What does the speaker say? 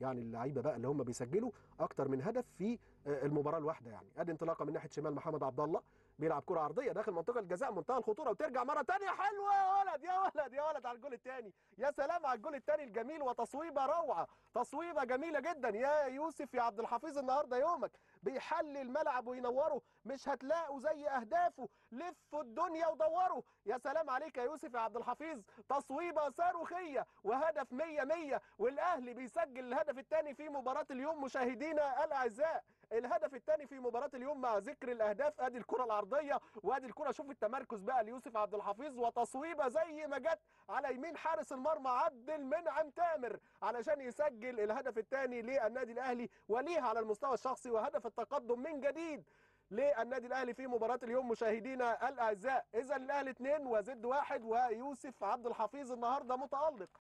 يعني اللعيبه بقى اللي هم بيسجلوا اكتر من هدف في آه، المباراه الواحده يعني ادي انطلاقه من ناحيه شمال محمد عبد الله بيلعب كره عرضيه داخل منطقه الجزاء منتهى الخطوره وترجع مره ثانيه حلوه يا ولد يا ولد يا ولد على الجول الثاني يا سلام على الجول الثاني الجميل وتصويبه روعه تصويبه جميله جدا يا يوسف يا عبد الحفيظ النهارده يومك بيحلي الملعب وينوره مش هتلاقوا زي اهدافه لفوا الدنيا ودوروا يا سلام عليك يا يوسف يا عبد الحفيظ تصويبه صاروخيه وهدف 100 100 والاهلي بيسجل الهدف الثاني في مباراه اليوم مشاهدينا الاعزاء الهدف الثاني في مباراه اليوم مع ذكر الاهداف ادي الكره العرضيه وادي الكره شوف التمركز بقى ليوسف عبد الحفيظ وتصويبه زي ما جت على يمين حارس المرمى عبد المنعم تامر علشان يسجل الهدف الثاني للنادي الاهلي وليه على المستوى الشخصي وهدف التقدم من جديد للنادي الاهلي في مباراه اليوم مشاهدينا الاعزاء اذا الاهلي اثنين وزد واحد ويوسف عبد الحفيظ النهارده متالق